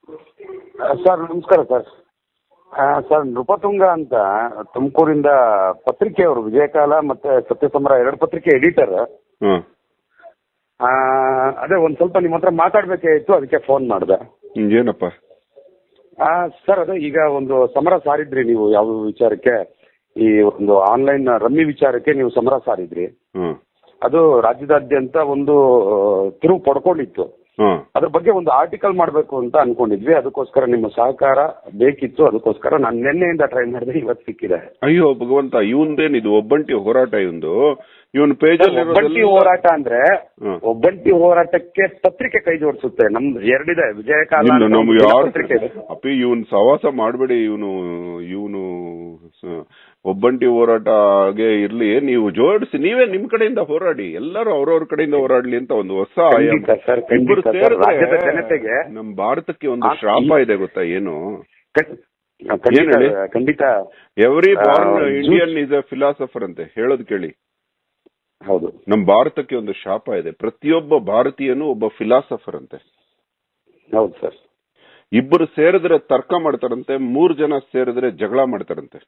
Sir ನಮಸ್ಕಾರ sir sir Nrupatunga ಅಂತ ತುಮಕೂರಿಂದ ಪತ್ರಿಕೆಯವರು ವಿಜಯಕಾಲ ಮತ್ತೆ ಸತ್ಯಸಮರ ಎರಡು ಪತ್ರಿಕೆ ಎಡಿಟರ್ ಹಾಂ ಅದೇ ಒಂದು ಸ್ವಲ್ಪ ನಿಮ್ಮ ಹತ್ರ ಮಾತಾಡಬೇಕಾಗಿತ್ತು ಅದಕ್ಕೆ ಫೋನ್ ಮಾಡಿದೆ ಏನಪ್ಪ ಸರ್ ಅದೇ ಈಗ ಒಂದು ಸಮರ ಸಾರಿದ್ರಿ ನೀವು ಯಾವ ವಿಚಾರಕ್ಕೆ ಈ ಒಂದು ಆನ್ಲೈನ್ ರಮ್ಮಿ ವಿಚಾರಕ್ಕೆ ನೀವು ಸಮರ ಸಾರಿದ್ರಿ ಹಾಂ ಅದು ರಾಜ್ಯದಾದ್ಯಂತ ಒಂದು ಆ, ತಿರುವು ಪಡ್ಕೊಂಡಿತ್ತು ಹಾಂ ಅದ್ರ ಬಗ್ಗೆ ಒಂದು ಆರ್ಟಿಕಲ್ ಮಾಡಬೇಕು ಅಂತ ಅನ್ಕೊಂಡಿದ್ವಿ ಅದಕ್ಕೋಸ್ಕರ ನಿಮ್ಮ ಸಹಕಾರ ಬೇಕಿತ್ತು ಅದಕ್ಕೋಸ್ಕರ ನಾನು ನಿನ್ನೆಯಿಂದ ಟ್ರೈ ಮಾಡಿದೆ ಇವತ್ತು ಸಿಕ್ಕಿದೆ ಅಯ್ಯೋ ಭಗವಂತ ಇವಂದೇನಿದು ಒಬ್ಬಂಟಿ ಹೋರಾಟ ಇವಂದು ಇವನ್ ಪೇಜ್ ಒಬ್ಬಂಟಿ ಹೋರಾಟ ಅಂದ್ರೆ ಹ್ಮ್. ಒಬ್ಬಂಟಿ ಹೋರಾಟಕ್ಕೆ ಪತ್ರಿಕೆ ಕೈ ಜೋಡಿಸುತ್ತೆ ನಮ್ದು ಎರಡಿದೆ ವಿಜಯಕಾಲ ಇಲ್ಲ ಅಂತ ನಮ್ಗೆ ಒಂದು ಯಾರು ಪತ್ರಿಕೆ ಇದೆ ಅಪ್ಪಿ ಇವನ್ ಸವಾಸ ಮಾಡಬೇಡಿ ಇವನು ಇವನು ಒಬ್ಬಂಟಿ ಹೋರಾಟಗೆ ಇರ್ಲಿ ನೀವು ಜೋಡಿಸಿ ನೀವೇ ನಿಮ್ ಕಡೆಯಿಂದ ಹೋರಾಡಿ ಎಲ್ಲರೂ ಅವ್ರವ್ರ ಕಡೆಯಿಂದ ಹೋರಾಡ್ಲಿ ಅಂತ ಒಂದು ಹೊಸ ಆಯಾಮ. ಖಂಡಿತ ಸರ್, ಖಂಡಿತ ಇಬ್ರು ಸರ್. ಸೇರಿದ್ರೆ ರಾಜ್ಯದ ಜನತೆಗೆ ನಮ್ ಭಾರತಕ್ಕೆ ಒಂದು ಆ- ಶ್ರಾಪ ಇದೆ ಗೊತ್ತಾ ಏನು ಖಂಡ್- ಖಂಡಿತ ಏನ್ ಹೇಳಿ? ಖಂಡಿತ ಎವ್ರಿ ಆ, ಬಾರ್ನ್ ಜೂಸ್- ಇಂಡಿಯನ್ ಇಸ್ ಎ ಫಿಲಾಸಫರ್ ಅಂತೆ ಹೇಳೋದ್ ಕೇಳಿ ಹೌದು ನಮ್ ಭಾರತಕ್ಕೆ ಒಂದು ಶಾಪ ಇದೆ ಪ್ರತಿಯೊಬ್ಬ ಭಾರತೀಯನು ಒಬ್ಬ ಫಿಲಾಸಫರ್ ಅಂತೆ ಹೌದು ಸರ್ ಇಬ್ಬರು ಸೇರಿದ್ರೆ ತರ್ಕ ಮಾಡ್ತಾರಂತೆ ಮೂರ್ ಜನ ಸೇರಿದ್ರೆ ಜಗಳ ಮಾಡ್ತಾರಂತೆ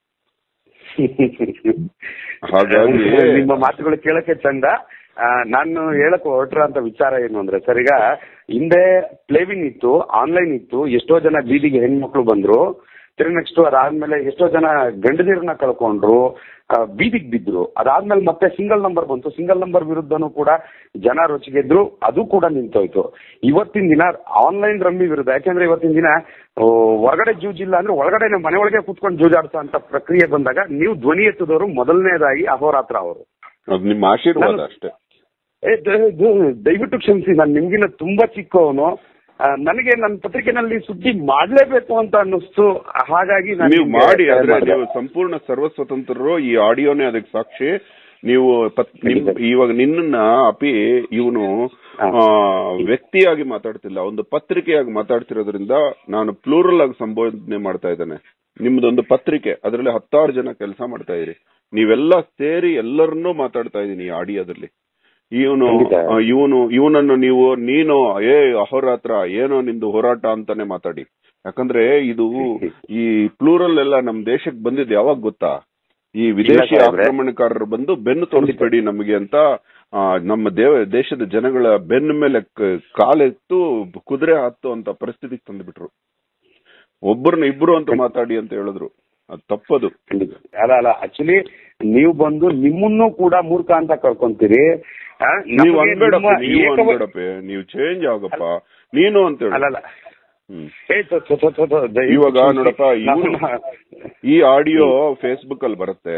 ಹಾಗಾಗಿ- ನಿಮ್ಮ ಮಾತುಗಳು ಕೇಳಕ್ಕೆ ಚಂದ ಆ, ನಾನು ಹೇಳಕ್ ಹೊರಟ್ರ ಅಂತ ವಿಚಾರ ಏನು ಅಂದ್ರೆ ಸರ್ ಈಗ ಹಿಂದೆ ಪ್ಲೇವಿನ್ ಇತ್ತು ಆನ್ಲೈನ್ ಇತ್ತು ಎಷ್ಟೋ ಜನ ಬೀದಿಗೆ ಹೆಣ್ಮಕ್ಳು ಬಂದ್ರು ತಿರ್ಗಿ ನೆಕ್ಸ್ಟ್ ಅದಾದ್ಮೇಲೆ ಎಷ್ಟೋ ಜನ ಗಂಡದಿರನ್ನ ಕಳ್ಕೊಂಡ್ರು ಆ, ಬೀದಿಗೆ ಬಿದ್ರು ಅದಾದ್ಮೇಲೆ ಮತ್ತೆ ಸಿಂಗಲ್ ನಂಬರ್ ಬಂತು ಸಿಂಗಲ್ ನಂಬರ್ ವಿರುದ್ಧನೂ ಕೂಡ ಜನ ರೊಚ್ಚಿಗೆದ್ರು ಅದು ಕೂಡ ನಿಂತೋಯ್ತು ಇವತ್ತಿನ ದಿನ ಆನ್ಲೈನ್ ರಮ್ಮಿ ವಿರುದ್ಧ ಯಾಕೆಂದ್ರೆ ಇವತ್ತಿನ ದಿನ ಆ, ಹೊರಗಡೆ ಜೂಜಿಲ್ಲ ಅಂದ್ರೆ ಒಳಗಡೆ ಮನೆ ಒಳಗೆ ಕೂತ್ಕೊಂಡು ಜೂಜಾಡ್ಸೋ ಅಂತ ಪ್ರಕ್ರಿಯೆ ಬಂದಾಗ ನೀವು ಧ್ವನಿ ಎತ್ತಿದವರು ಮೊದಲನೇದಾಗಿ ಅಹೋರಾತ್ರ ಅವರು ಅದು ನಿಮ್ಮ ಆಶೀರ್ವಾದ ನಾನು- ಅಷ್ಟೇ ಏ ದ- ದ- ದಯವಿಟ್ಟು ಕ್ಷಮಿಸಿ ನಾನು ನಿಮ್ಗಿನ್ನ ತುಂಬಾ ಚಿಕ್ಕವನು ಆ, ನನಗೆ ನನ್ನ ಪತ್ರಿಕೆನಲ್ಲಿ ಸುದ್ದಿ ಮಾಡ್ಲೇಬೇಕು ಅಂತ ಅನ್ನಿಸ್ತು ಹಾಗಾಗಿ ನಾನು ನೀವು ನಿಮ್ಗೆ ಮಾಡಿ ಕರೆ ಆದ್ರೆ ಮಾಡ್ದೆ. ನೀವು ಸಂಪೂರ್ಣ ಸರ್ವಸ್ವತಂತ್ರರು ಈ ಆಡಿಯೋನೇ ಅದಕ್ಕೆ ಸಾಕ್ಷಿ ನೀವು ಪತ್- ನಿಮ್- ಖಂಡಿತ. ಇವಾಗ ನಿನ್ನನ್ನ ಅಪಿ ಇವನು ಹಾ. ವ್ಯಕ್ತಿಯಾಗಿ ಮಾತಾಡ್ತಿಲ್ಲ ಒಂದು ಪತ್ರಿಕೆಯಾಗಿ ಮಾತಾಡ್ತಿರೋದ್ರಿಂದ ನಾನು ಪ್ಲೂರಲ್ ಆಗಿ ಸಂಬೋಧನೆ ಮಾಡ್ತಾ ಇದ್ದೇನೆ ನಿಮ್ದೊಂದು ಪತ್ರಿಕೆ ಅದರಲ್ಲಿ ಹತ್ತಾರು ಜನ ಕೆಲಸ ಮಾಡ್ತಾ ಇದ್ರಿ ನೀವೆಲ್ಲ ಸೇರಿ ಎಲ್ಲರನ್ನೂ ಮಾತಾಡ್ತಾ ಇದೀನಿ ಈ ಆಡಿಯೋದಲ್ಲಿ ಇವನು ಖಂಡಿತ. ಇವನು ಇವನನ್ನು ನೀವು ನೀನು ಏ ಅಹೋರಾತ್ರ ಏನೋ ನಿಂದು ಹೋರಾಟ ಅಂತಾನೆ ಮಾತಾಡಿ ಯಾಕಂದ್ರೆ ಇದು ಈ ಪ್ಲೂರಲ್ ಎಲ್ಲ ನಮ್ ದೇಶಕ್ಕೆ ಬಂದಿದ್ದು ಯಾವಾಗ ಗೊತ್ತಾ ಈ ವಿದೇಶಿ ಸಾಹೇಬ್ರೆ. ಆಕ್ರಮಣಕಾರರು ಬಂದು ಬೆನ್ನು ತೋರಿಸ್ಬೇಡಿ ನಮಗೆ ಅಂತ ಆ, ನಮ್ಮ ದೇವ ದೇಶದ ಜನಗಳ ಬೆನ್ನ ಮೇಲೆ ಕ- ಕಾಲೆತ್ತು ಕುದುರೆ ಹತ್ತು ಅಂತ ಪರಿಸ್ಥಿತಿಗೆ ತಂದ್ಬಿಟ್ರು ಒಬ್ಬರನ್ನ ಇಬ್ರು ಅಂತ ಮಾತಾಡಿ ಅಂತ ಹೇಳಿದ್ರು ಅದು ತಪ್ಪದು ಖಂಡಿತ. ಅಲ್ಲ ಅಲ್ಲ ಆಕ್ಚುಲಿ ನೀವು ಬಂದು ನಿಮ್ಮನ್ನು ಕೂಡ ಮೂರ್ಖ ಅಂತ ಕಳ್ಕೊಂತೀರಿ ಆ, ನೀವು ನಮಗೆ ಅನ್ಬೇಡಪ್ಪ ನಿಮ್ಮ ನೀವು ಏಕವ- ಅನ್ಬೇಡಪ್ಪ ನೀವು ಚೇಂಜ್ ಆಗಪ್ಪ ನೀನು ಅಂತ ಹೇಳು ಅಲ್ಲ ಅಲ್ಲ ಹ್ಮ್. ಏ, ಥು, ಥು, ಥು, ಥು, ಥು, ದಯವಿಟ್ಟು ಇವಾಗ ಕ್ಷಮಿಸಿ. ನೋಡಪ್ಪ, ಇವ್ನು- ನಮ್ಮ- ಈ ಆಡಿಯೋ ಫೇಸ್ಬುಕ್ ಅಲ್ಲಿ ಬರುತ್ತೆ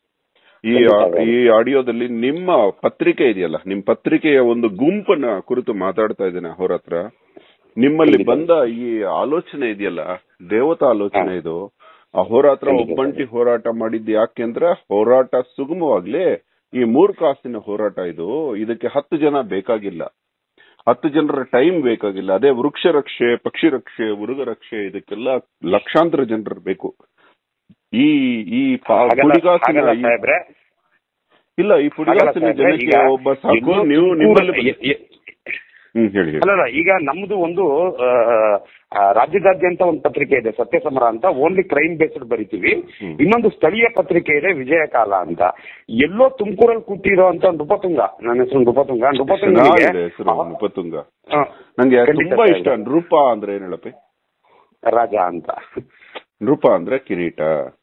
ಈ ಖಂಡಿತ. ಈ ಆಡಿಯೋದಲ್ಲಿ ನಿಮ್ಮ ಪತ್ರಿಕೆ ಇದೆಯಲ್ಲ ನಿಮ್ ಪತ್ರಿಕೆಯ ಒಂದು ಗುಂಪನ್ನ ಕುರಿತು ಮಾತಾಡ್ತಾ ಇದ್ದೇನೆ ಅವ್ರ ಹತ್ರ ನಿಮ್ಮಲ್ಲಿ ಖಂಡಿತ. ಬಂದ ಈ ಆಲೋಚನೆ ಇದೆಯಲ್ಲ ದೇವತಾ ಆಲೋಚನೆ ಹಾ. ಇದು ಅಹೋರಾತ್ರ ಖಂಡಿತ. ಒಬ್ಬಂಟಿ ಹೋರಾಟ ಮಾಡಿದ್ದು ಯಾಕೆಂದ್ರೆ ಹೋರಾಟ ಸುಗಮವಾಗ್ಲಿ ಈ ಮೂರ್ ಕಾಸಿನ ಹೋರಾಟ ಇದು ಇದಕ್ಕೆ ಹತ್ತು ಜನ ಬೇಕಾಗಿಲ್ಲ ಹತ್ತು ಜನರ ಟೈಮ್ ಬೇಕಾಗಿಲ್ಲ ಅದೇ ವೃಕ್ಷ ರಕ್ಷೆ ಪಕ್ಷಿ ರಕ್ಷೆ ಮೃಗ ರಕ್ಷೆ ಇದಕ್ಕೆಲ್ಲ ಲಕ್ಷಾಂತರ ಜನರು ಬೇಕು ಈ ಈ ಪಾ- ಹಾಗಲ್ಲ- ಪುಡಿಗಾಸಿನ ಹಾಗಲ್ಲ ಈ- ಸಾಹೇಬ್ರೆ ಇಲ್ಲ ಈ ಹಾಗಲ್ಲ ಪುಡಿಗಾಸಿನ ಸಾಹೇಬ್ರೆ, ಜನಕ್ಕೆ ಈಗ ಒಬ್ಬ ಸಾಕು ಎಲ್ಲೋ ನೀವು ತುಮಕೂರು- ನಿಮ್ಮಲ್ಲಿ ಎ- ಎ- ಹ್ಮ್ ಹೇಳಿ ಹೇಳಿ ಅಲ್ಲಲ್ಲ ಈಗ ನಮ್ದು ಒಂದು ಆ, ಆ, ರಾಜ್ಯದಾದ್ಯಂತ ಒಂದು ಪತ್ರಿಕೆ ಇದೆ ಸತ್ಯ ಸಮರ ಅಂತ ಓನ್ಲಿ ಕ್ರೈಮ್ ಬೇಸ್ಡ್ ಬರಿತೀವಿ ಹ್ಮ್. ಇನ್ನೊಂದು ಸ್ಥಳೀಯ ಪತ್ರಿಕೆ ಇದೆ ವಿಜಯಕಾಲ ಅಂತ ಎಲ್ಲೋ ತುಮಕೂರಲ್ಲಿ ಕೂತಿರೋ ಅಂತ ನೃಪತುಂಗ ನನ್ನ ಹೆಸರು ನೃಪತುಂಗ ನೃಪತುಂಗನಿಗೆ ಚೆನ್ನಾಗಿದೆ ಹೆಸರು ನೃಪತುಂಗ ಆ, ನಂಗೆ ಖಂಡಿತ ತುಂಬಾ ಸಾಹೇಬ್ರೆ. ಇಷ್ಟ ನೃಪ ಅಂದ್ರೆ ಏನ್ ಹೇಳಪ್ಪಿ ರಾಜ ಅಂತ ನೃಪ ಅಂದ್ರೆ ಕಿರೀಟ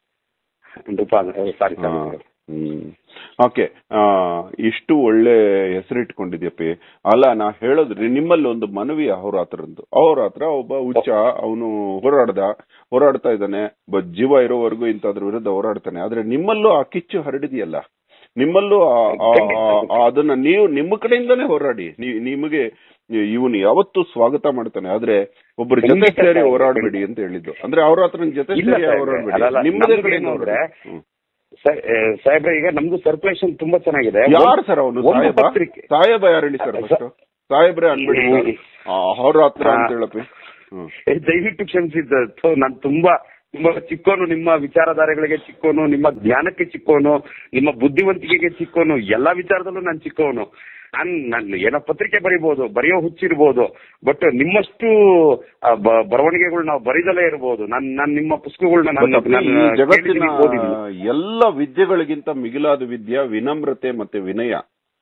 ನೃಪ ಸಾರಿ ಹಾ. ಸಾರಿ ಹ್ಮ್ ಓಕೆ ಇಷ್ಟು ಒಳ್ಳೆ ಹೆಸರಿಟ್ಕೊಂಡಿದ್ಯಪ್ಪಿ ಅಲ್ಲ ನಾ ಹೇಳೋದ್ರಿ ನಿಮ್ಮಲ್ಲಿ ಒಂದು ಮನವಿ ಅಹೋರಾತ್ರಂದು ಅಹೋರಾತ್ರ ಒಬ್ಬ ಹುಚ್ಚ ಅವನು ಹೋರಾಡ್ದ ಹೋರಾಡ್ತಾ ಇದ್ದಾನೆ ಬ- ಜೀವ ಇರೋವರೆಗೂ ಇಂಥದ್ರ ವಿರುದ್ಧ ಹೋರಾಡ್ತಾನೆ ಆದ್ರೆ ನಿಮ್ಮಲ್ಲೂ ಆ ಕಿಚ್ಚು ಹರಡಿದೆಯಲ್ಲ ನಿಮ್ಮಲ್ಲೂ ಆ- ಆ- ಆ- ಆ- ಅದನ್ನ ನೀವು ನಿಮ್ಮ ಕಡೆಯಿಂದಾನೇ ಹೋರಾಡಿ ನೀ- ನಿಮಗೆ ಇವನು ಯಾವತ್ತೂ ಸ್ವಾಗತ ಮಾಡ್ತಾನೆ ಆದ್ರೆ ಒಬ್ಬರ ಜೊತೆ ಖಂಡಿತ ಸೇರಿ ಸರ್, ಹೋರಾಡಬೇಡಿ ಅಂತ ಹೇಳಿದ್ದು ಅಂದ್ರೆ ಅವ್ರ ಹತ್ರ ಜೊತೆ ಇಲ್ಲ ಸೇರಿ ಸಾಹೇಬ್ರೆ, ಹೋರಾಡಬೇಡಿ ಅಲ್ಲಲ್ಲ, ನಿಮ್ಮದೇ ನಮ್ದು ಕಡೆಯಿಂದ ಏನು ಅಂದ್ರೆ, ಹೋರಾಡಿ. ಹ್ಮ್. ಸಾ- ಏ, ಸಾಹೇಬ್ರೆ ಈಗ ನಮ್ದು ಸರ್ಕ್ಯುಲೇಷನ್ ತುಂಬಾ ಚೆನ್ನಾಗಿದೆ ಯಾರು ಒಂದು- ಸರ್ ಅವನು ಒಂದು ಸಾಹೇಬ ಪತ್ರಿಕೆ ಸಾಹೇಬ ಯಾರು ಹೇಳಿ ಸರ್ ಫಸ್ಟ್ ಸಾಹೇಬ್ರೆ ಅನ್ಬೇಡಿ ಸರ್ ಅವ್ರ ಹತ್ರ ಅಂತ ಹೇಳಪ್ಪಿ ಹ್ಮ್ ಏ, ದಯವಿಟ್ಟು ಕ್ಷಮಿಸಿದ್ದ ಸೊ ನಾನು ತುಂಬಾ ತುಂಬಾ ಚಿಕ್ಕೋನು ನಿಮ್ಮ ವಿಚಾರಧಾರೆಗಳಿಗೆ ಚಿಕ್ಕೋನು ನಿಮ್ಮ ಜ್ಞಾನಕ್ಕೆ ಚಿಕ್ಕೋನು ನಿಮ್ಮ ಬುದ್ಧಿವಂತಿಕೆಗೆ ಚಿಕ್ಕೋನು ಎಲ್ಲಾ ವಿಚಾರದಲ್ಲೂ ನಾನು ಚಿಕ್ಕೋನು ನಾನ್ ನಾನ್ ಏನೋ ಪತ್ರಿಕೆ ಬರಿಬಹುದು ಬರೆಯೋ ಹುಚ್ಚಿರ್ಬೋದು ಬಟ್ ನಿಮ್ಮಷ್ಟು ಆ, ಬ- ಬರವಣಿಗೆಗಳು ನಾವು ಬರಿದಲೇ ಇರ್ಬೋದು ನಾನ್ ನಾನ್ ನಿಮ್ಮ ಪುಸ್ತಕಗಳನ್ನ But ನಾನು ಅಪ್ಪಿ, ಈ ನಾನು ಜಗತ್ತಿನ ಕೇಳಿದ್ದೀನಿ, ಓದಿದ್ದೀನಿ. ಎಲ್ಲ ವಿದ್ಯೆಗಳಿಗಿಂತ ಮಿಗಿಲಾದ ವಿದ್ಯೆ ವಿನಮ್ರತೆ ಮತ್ತೆ ವಿನಯ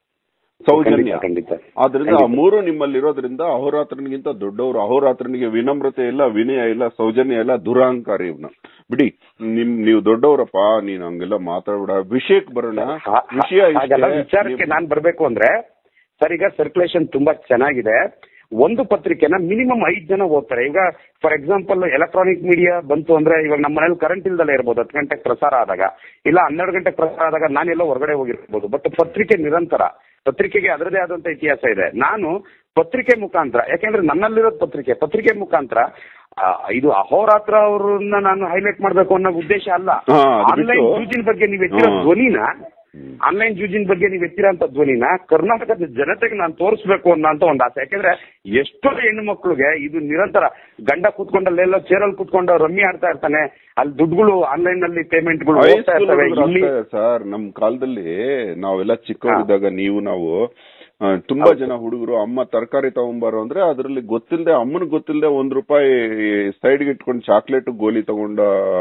ಸೌಜನ್ಯ ಖಂಡಿತ, ಖಂಡಿತ ಆದ್ರಿಂದ ಆ ಖಂಡಿತ. ಮೂರು ನಿಮ್ಮಲ್ಲಿರೋದ್ರಿಂದ ಅಹೋರಾತ್ರನಿಗಿಂತ ದೊಡ್ಡವರು ಅಹೋರಾತ್ರನಿಗೆ ವಿನಮ್ರತೆ ಇಲ್ಲ ವಿನಯ ಇಲ್ಲ ಸೌಜನ್ಯ ಇಲ್ಲ ದುರಹಂಕಾರಿ ಇವನ ಬಿಡಿ ನಿಮ್ ನೀವು ದೊಡ್ಡವರಪ್ಪ ನೀನ್ ಹಂಗೆಲ್ಲ ಮಾತಾಡ್ಬೇಡ ವಿಷಯಕ್ಕೆ ಬರೋಣ ಹಾ- ವಿಷಯ ಹಾಗಲ್ಲ, ಇಷ್ಟೇ. ವಿಚಾರಕ್ಕೆ ನೀವು- ನಾನ್ ಬರ್ಬೇಕು ಅಂದ್ರೆ ಸರ್ ಈಗ ಸರ್ಕ್ಯುಲೇಷನ್ ತುಂಬಾ ಚೆನ್ನಾಗಿದೆ ಒಂದು ಪತ್ರಿಕೆನ ಮಿನಿಮಮ್ ಐದ್ ಜನ ಓದ್ತಾರೆ ಈಗ ಫಾರ್ ಎಕ್ಸಾಂಪಲ್ ಎಲೆಕ್ಟ್ರಾನಿಕ್ ಮೀಡಿಯಾ ಬಂತು ಅಂದ್ರೆ ಇವಾಗ ನಮ್ಮ ಮನೇಲಿ ಕರೆಂಟ್ ಇಲ್ದಲೇ ಇರ್ಬೋದು ಹತ್ತು ಗಂಟೆಗೆ ಪ್ರಸಾರ ಆದಾಗ ಇಲ್ಲ ಹನ್ನೆರಡು ಗಂಟೆಗೆ ಪ್ರಸಾರ ಆದಾಗ ನಾನೆಲ್ಲೋ ಹೊರಗಡೆ ಹೋಗಿರ್ಬೋದು ಬಟ್ ಪತ್ರಿಕೆ ನಿರಂತರ ಪತ್ರಿಕೆಗೆ ಅದರದೇ ಆದಂತ ಇತಿಹಾಸ ಇದೆ ನಾನು ಪತ್ರಿಕೆ ಮುಖಾಂತರ ಯಾಕೆಂದ್ರೆ ನನ್ನಲ್ಲಿರೋದು ಪತ್ರಿಕೆ ಪತ್ರಿಕೆ ಮುಖಾಂತರ ಆ, ಇದು ಅಹೋರಾತ್ರ ಅವ್ರನ್ನ ನಾನು ಹೈಲೈಟ್ ಮಾಡ್ಬೇಕು ಅನ್ನೋ ಉದ್ದೇಶ ಅಲ್ಲ ಹಾ, ಅದು ಆನ್ಲೈನ್ ಬಿಟ್ಟು- ಜೂಜಿನ ಬಗ್ಗೆ ನೀವು ಎತ್ತಿರೋ ಹಾ. ಧ್ವನಿನ ಆನ್ಲೈನ್ ಜೂಜಿನ ಬಗ್ಗೆ ನೀವು ಎತ್ತಿರೋಂಥ ಧ್ವನಿನ ಕರ್ನಾಟಕದ ಜನತೆಗೆ ನಾನು ತೋರಿಸ್ಬೇಕು ಅನ್ನೋ ಒಂದು ಆಸೆ ಯಾಕಂದ್ರೆ ಎಷ್ಟೋ ಹೆಣ್ಣು ಮಕ್ಳಿಗೆ ಇದು ನಿರಂತರ ಗಂಡ ಕೂತ್ಕೊಂಡಲ್ಲೆಲ್ಲೋ ಚೇರಲ್ಲಿ ಕೂತ್ಕೊಂಡು ರಮ್ಮಿ ಆಡ್ತಾ ಇರ್ತಾನೆ ಅಲ್ಲಿ ದುಡ್ಡುಗಳು ಆನ್ಲೈನ್ ನಲ್ಲಿ ಪೇಮೆಂಟ್ಗಳು ಹೋಗ್ತಾ ಇರ್ತವೆ ಇಲ್ಲಿ ಸರ್ ನಮ್ ಕಾಲದಲ್ಲಿ ನಾವೆಲ್ಲ ಚಿಕ್ಕವರಿದ್ದಾಗ ನೀವು ನಾವು ಆ, ತುಂಬಾ ಜನ ಹುಡುಗರು ಅಮ್ಮ ತರಕಾರಿ ತಗೊಂಬಾರು ಅಂದ್ರೆ ಅದ್ರಲ್ಲಿ ಗೊತ್ತಿಲ್ಲದೆ ಅಮ್ಮನ್ ಗೊತ್ತಿಲ್ಲದೆ ಒಂದ್ ರೂಪಾಯಿ ಸೈಡ್ಗೆ ಇಟ್ಕೊಂಡು ಚಾಕ್ಲೇಟ್ ಗೋಲಿ ತಗೊಂಡ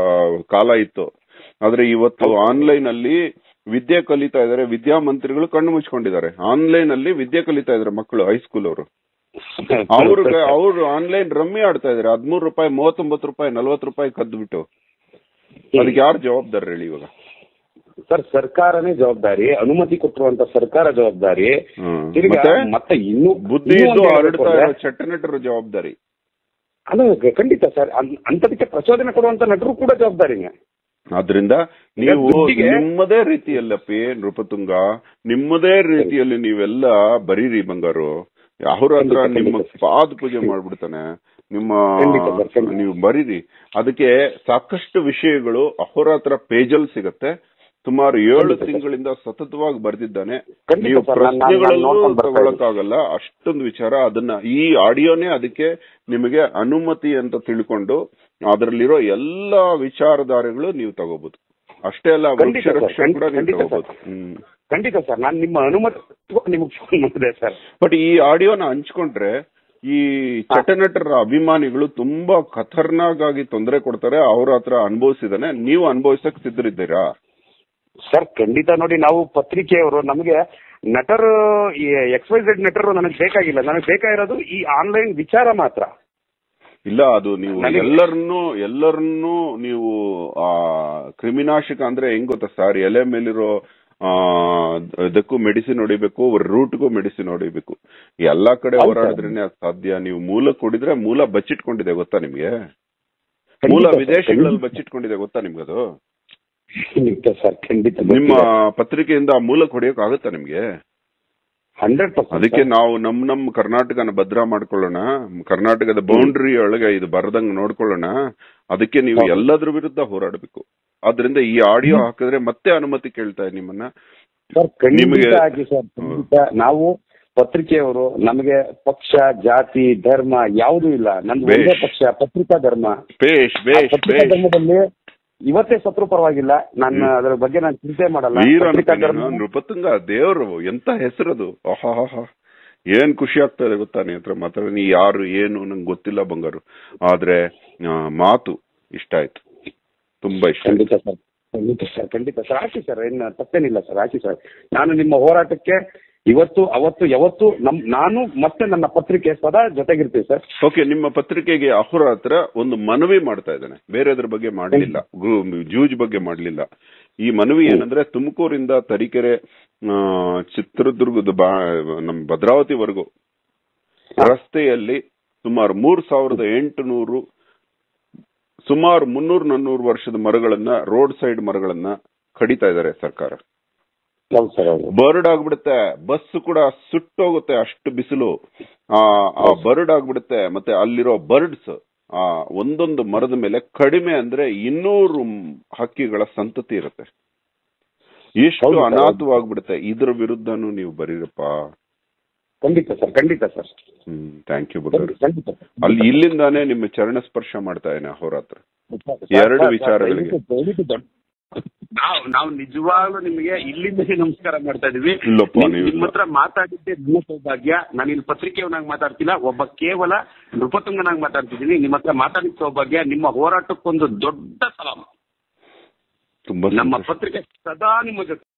ಕಾಲ ಇತ್ತು ಆದ್ರೆ ಇವತ್ತು ಆನ್ಲೈನ್ ಅಲ್ಲಿ ವಿದ್ಯೆ ಕಲಿತಾ ಇದಾರೆ ವಿದ್ಯಾಮಂತ್ರಿಗಳು ಕಣ್ಣು ಮುಚ್ಕೊಂಡಿದ್ದಾರೆ ಆನ್ಲೈನ್ ಅಲ್ಲಿ ವಿದ್ಯೆ ಕಲಿತಾ ಇದಾರೆ ಮಕ್ಕಳು ಹೈಸ್ಕೂಲ್ ಅವರು ಅವ್ರಿಗೆ ಅವ್ರು ಆನ್ಲೈನ್ ರಮ್ಮಿ ಆಡ್ತಾ ಇದಾರೆ ಹದ್ಮೂರು ರೂಪಾಯಿ ಮೂವತ್ತೊಂಬತ್ತು ರೂಪಾಯಿ ನಲ್ವತ್ತು ರೂಪಾಯಿ ಕದ್ಬಿಟ್ಟು ಅದಕ್ಕೆ ಯಾರು ಜವಾಬ್ದಾರ ಹೇಳಿ ಇವಾಗ ಸರ್ ಸರ್ಕಾರನೇ ಜವಾಬ್ದಾರಿ ಅನುಮತಿ ಕೊಟ್ಟಿರುವಂತ ಸರ್ಕಾರ ಜವಾಬ್ದಾರಿ ಹ್ಮ್. ತಿರ್ಗಾ ಮತ್ತೆ? ಮತ್ತೆ ಇನ್ನು ಬುದ್ಧಿ ಇನ್ನೂ ಇದ್ದು ಒಂದು ಹೇಳ್ಬೇಕು ಹರಡ್ತಾ ಅಂದ್ರೆ- ಇರೋ ಚಟ್ಟನಟರ ಜವಾಬ್ದಾರಿ ಅದು ಖಂಡಿತ ಸರ್ ಅಂತದಕ್ಕೆ ಪ್ರಚೋದನೆ ಕೊಡುವಂತ ನಟರು ಕೂಡ ಜವಾಬ್ದಾರಿನೇ ಆದ್ರಿಂದ ನೀವು ದುಡ್ಡಿಗೆ- ನಿಮ್ಮದೇ ರೀತಿಯಲ್ಲಪ್ಪಿ ನೃಪತುಂಗ ನಿಮ್ಮದೇ ರೀತಿಯಲ್ಲಿ ನೀವೆಲ್ಲ ಬರೀರಿ ಬಂಗಾರು ಅವ್ರ ಹತ್ರ ಖಂಡಿತ, ನಿಮ್ಮ ಖಂಡಿತ. ಪಾದ ಪೂಜೆ ಮಾಡ್ಬಿಡ್ತಾನೆ ನಿಮ್ಮ ಖಂಡಿತ ಸರ್, ಖಂಡಿತ. ನೀವು ಬರೀರಿ ಅದಕ್ಕೆ ಸಾಕಷ್ಟು ವಿಷಯಗಳು ಅಹೋರಾತ್ರ ಪೇಜಲ್ ಸಿಗತ್ತೆ ಸುಮಾರು ಏಳು ಖಂಡಿತ ಸರ್. ತಿಂಗಳಿಂದ ಸತತವಾಗಿ ಬರೆದಿದ್ದಾನೆ ಖಂಡಿತ ನೀವು ಸರ್, ನಾನು- ನಾನು ಪ್ರಶ್ನೆಗಳಲ್ಲೂ ನೋಡ್ಕೊಂಡು ಬರ್ತಾ ಇದ್ದೀನಿ. ತಗೊಳಕ್ಕಾಗಲ್ಲ ಅಷ್ಟೊಂದು ವಿಚಾರ ಅದನ್ನ ಈ ಆಡಿಯೋನೇ ಅದಕ್ಕೆ ನಿಮಗೆ ಅನುಮತಿ ಅಂತ ತಿಳ್ಕೊಂಡು ಅದರಲ್ಲಿರೋ ಎಲ್ಲಾ ವಿಚಾರಧಾರೆಗಳು ನೀವು ತಗೋಬಹುದು ಅಷ್ಟೇ ಅಲ್ಲ ಖಂಡಿತ ವೃಕ್ಷ ಸರ್, ರಕ್ಷಣೆ ಕೂಡ ನೀವು ಖಂಡಿತ ಸರ್. ತಗೋಬಹುದು ಹ್ಮ್ ಖಂಡಿತ ಸರ್ ನಾನು ನಿಮ್ಮ ಅನುಮತಿ ತಗೊಂಡು ನಿಮಗೆ ಫೋನ್ ಮಾಡಿದೆ ಸರ್ ಬಟ್ ಈ ಆಡಿಯೋನ ಹಂಚ್ಕೊಂಡ್ರೆ ಈ ಚಟನಟರ ಅಭಿಮಾನಿಗಳು ತುಂಬಾ ಖತರ್ನಾಕ್ ಆಗಿ ತೊಂದರೆ ಕೊಡ್ತಾರೆ ಅವ್ರ ಹತ್ರ ಅನುಭವಿಸಿದಾನೆ ನೀವು ಅನುಭವಿಸಕ್ ಸಿದ್ಧರಿದ್ದೀರಾ ಸರ್ ಖಂಡಿತ ನೋಡಿ ನಾವು ಪತ್ರಿಕೆಯವರು ನಮಗೆ ನಟರು ಈ ಎಕ್ಸ್ ವೈ ಝೆಡ್ ನಟರು ನನಗೆ ಬೇಕಾಗಿಲ್ಲ ನನಗೆ ಬೇಕಾಗಿರೋದು ಈ ಆನ್ಲೈನ್ ವಿಚಾರ ಮಾತ್ರ ಇಲ್ಲ ಅದು ನೀವು ನನಗೆ- ಎಲ್ಲರನ್ನು ಎಲ್ಲರನ್ನು ನೀವು ಆ ಕ್ರಿಮಿನಾಶಕ ಅಂದ್ರೆ ಹೆಂಗ್ ಗೊತ್ತಾ ಸರ್ ಎಲೆ ಮೇಲಿರೋ ಆ ಇದಕ್ಕೂ ಮೆಡಿಸಿನ್ ಹೊಡಿಬೇಕು ರೂಟ್ಗೂ ಮೆಡಿಸಿನ್ ಹೊಡಿಬೇಕು ಎಲ್ಲಾ ಕಡೆ ಹೌದು ಸರ್. ಹೋರಾಡಿದ್ರೇನೆ ಅದ್ ಸಾಧ್ಯ ನೀವು ಮೂಲ ಕೊಡಿದ್ರೆ ಮೂಲ ಬಚ್ಚಿಟ್ಕೊಂಡಿದೆ ಗೊತ್ತಾ ನಿಮ್ಗೆ ಖಂಡಿತ ಮೂಲ ಸರ್, ವಿದೇಶಗಳಲ್ಲಿ ಖಂಡಿತ. ಬಚ್ಚಿಟ್ಕೊಂಡಿದೆ ಗೊತ್ತಾ ನಿಮ್ಗದು ಖಂಡಿತ ಸರ್ ಖಂಡಿತ ನಿಮ್ಮ ಪತ್ರಿಕೆಯಿಂದ ಆ ಮೂಲ ಕೊಡಿಯೋಕ್ ಆಗುತ್ತಾ ನಿಮ್ಗೆ ಹಂಡ್ರೆಡ್ ಅದಕ್ಕೆ ನಾವು ನಮ್ ನಮ್ ಕರ್ನಾಟಕನ ಭದ್ರ ಮಾಡ್ಕೊಳ್ಳೋಣ ಕರ್ನಾಟಕದ ಬೌಂಡ್ರಿ ಒಳಗೆ ಇದು ಬರದಂಗ್ ನೋಡ್ಕೊಳ್ಳೋಣ ಅದಕ್ಕೆ ನೀವು ಹೌದು. ಎಲ್ಲದ್ರ ವಿರುದ್ಧ ಹೋರಾಡಬೇಕು ಆದ್ರಿಂದ ಈ ಆಡಿಯೋ ಹಾಕಿದ್ರೆ ಮತ್ತೆ ಅನುಮತಿ ಕೇಳ್ತಾ ನಿಮ್ಮನ್ನ ಸರ್ ಖಂಡಿತ ನಿಮಗೆ- ಆಗಿ ಸರ್ ಖಂಡಿತ ನಾವು ಪತ್ರಿಕೆಯವರು ನಮಗೆ ಪಕ್ಷ ಜಾತಿ ಧರ್ಮ ಯಾವುದೂ ಇಲ್ಲ ನಂದು ಬೇಷ್. ಒಂದೇ ಪಕ್ಷ ಪತ್ರಿಕಾ ಧರ್ಮ ಬೇಷ್ ಆ ಬೇಷ್ ಪತ್ರಿಕಾ ಬೇಷ್ ಧರ್ಮದಲ್ಲಿ ಇವತ್ತೇ ಸತ್ರು ಪರವಾಗಿಲ್ಲ ನಾನು ಹ್ಮ್. ಅದರ ಬಗ್ಗೆ ನಾನು ಚಿಂತೆ ಮಾಡಲ್ಲ ವೀರ ಪತ್ರಿಕಾ ಧರ್ಮ ನೃಪತುಂಗ ದೇವ್ರು ಎಂತ ಹೆಸರದು ಆಹಾಹಾ ಏನ್ ಖುಷಿ ಆಗ್ತಾ ಇದೆ ಗೊತ್ತಾ ನೀ ಹತ್ರ ಮಾತಾಡ ನೀ ಯಾರು ಏನು ನಂಗೆ ಗೊತ್ತಿಲ್ಲ ಬಂಗಾರು ಆದ್ರೆ ಆ, ಮಾತು ಇಷ್ಟ ಆಯ್ತು ತುಂಬಾ ಇಷ್ಟ ಆಯ್ತು ಖಂಡಿತ ಸರ್ ಖಂಡಿತ ಸರ್ ಖಂಡಿತ ಸರ್ ಹಾಕಿ ಸರ್ ಏನು ತಪ್ಪೇನಿಲ್ಲ ಸರ್ ಹಾಕಿ ಸರ್ ನಾನು ನಿಮ್ಮ ಹೋರಾಟಕ್ಕೆ ಇವತ್ತು ಅವತ್ತು ಯಾವತ್ತು ನಮ್ ನಾನು ಮತ್ತೆ ನನ್ನ ಪತ್ರಿಕೆ ಸದಾ ಜೊತೆಗಿರ್ತೀವಿ ಸರ್ ಓಕೆ ನಿಮ್ಮ ಪತ್ರಿಕೆಗೆ ಅಹುರ ಹತ್ರ ಒಂದು ಮನವಿ ಮಾಡ್ತಾ ಇದ್ದಾನೆ ಬೇರೆದ್ರ ಬಗ್ಗೆ ಮಾಡಲಿಲ್ಲ ಜೂಜ್ ಬಗ್ಗೆ ಮಾಡಲಿಲ್ಲ ಈ ಮನವಿ ಏನಂದ್ರೆ ತುಮಕೂರಿಂದ ತರೀಕೆರೆ ಆ, ಚಿತ್ರದುರ್ಗದ ಬಾ ನಮ್ಮ ಭದ್ರಾವತಿವರೆಗೂ ರಸ್ತೆಯಲ್ಲಿ ಸುಮಾರು ಮೂರ್ ಸಾವಿರದ ಎಂಟುನೂರು ಸುಮಾರು ಮುನ್ನೂರು ನಾನ್ನೂರು ವರ್ಷದ ಮರಗಳನ್ನ ರೋಡ್ ಸೈಡ್ ಮರಗಳನ್ನ ಕಡಿತಾ ಇದ್ದಾರೆ ಸರ್ಕಾರ ಹೌದು ಸರ್ ಹೌದು ಬರ್ಡ್ ಆಗ್ಬಿಡುತ್ತೆ ಬಸ್ ಕೂಡ ಸುಟ್ಟೋಗುತ್ತೆ ಅಷ್ಟು ಬಿಸಿಲು ಆ ಆ ಬರ್ಡ್ ಆಗ್ಬಿಡುತ್ತೆ ಮತ್ತೆ ಅಲ್ಲಿರೋ ಬರ್ಡ್ಸ್ ಆ ಒಂದೊಂದು ಮರದ ಮೇಲೆ ಕಡಿಮೆ ಅಂದ್ರೆ ಇನ್ನೂರು ಮ್- ಹಕ್ಕಿಗಳ ಸಂತತಿ ಇರುತ್ತೆ ಎಷ್ಟು ಹೌದು ಸರ್, ಹೌದು. ಅನಾಥವಾಗ್ಬಿಡುತ್ತೆ ಇದ್ರ ವಿರುದ್ಧನೂ ನೀವು ಬರೀರಪ್ಪ ಖಂಡಿತ ಸರ್ ಖಂಡಿತ ಸರ್ ಹ್ಮ್ ಥ್ಯಾಂಕ್ ಯು ಬಗರ್ ಖಂಡಿತ ಸರ್. ಅಲ್ಲಿ ಇಲ್ಲಿಂದಾನೇ ನಿಮ್ಮ ಚರಣ ಸ್ಪರ್ಶ ಮಾಡ್ತಾ ಇದ್ದೇನೆ ಹೋರಾತ್ರ ಸರ್, ಎರಡು ಸರ್, ವಿಚಾರಗಳಿಗೆ. ದಯವಿಟ್ಟು- ದಯವಿಟ್ಟು ದೊಡ್ಡ ನಾವು ನಾವು ನಿಜವಾಗ್ಲೂ ನಿಮಗೆ ಇಲ್ಲಿಂದಲೇ ನಮಸ್ಕಾರ ಮಾಡ್ತಾ ಇದೀವಿ ಇಲ್ಲಪ್ಪ, ನಿಮ್- ನೀವು ನಿಮ್ಮ ಹತ್ರ ಮಾತಾಡಿದ್ದೆ ನನ್ನ ಸೌಭಾಗ್ಯ ನಾನು ಇಲ್ಲಿ ಪತ್ರಿಕೆಯವನಾಗಿ ಮಾತಾಡ್ತಿಲ್ಲ ಒಬ್ಬ ಕೇವಲ ನೃಪತುಂಗನಾಗಿ ಮಾತಾಡ್ತಿದ್ದೀನಿ ನಿಮ್ಮ ಹತ್ರ ಮಾತಾಡಿದ ಸೌಭಾಗ್ಯ ನಿಮ್ಮ ಹೋರಾಟಕ್ಕೊಂದು ದೊಡ್ಡ ಸಲಾಮ ತುಂಬಾ ನಮ್ಮ ಸಂತೋಷ. ಪತ್ರಿಕೆ ಸದಾ ನಿಮ್ಮ ಜೊತೆ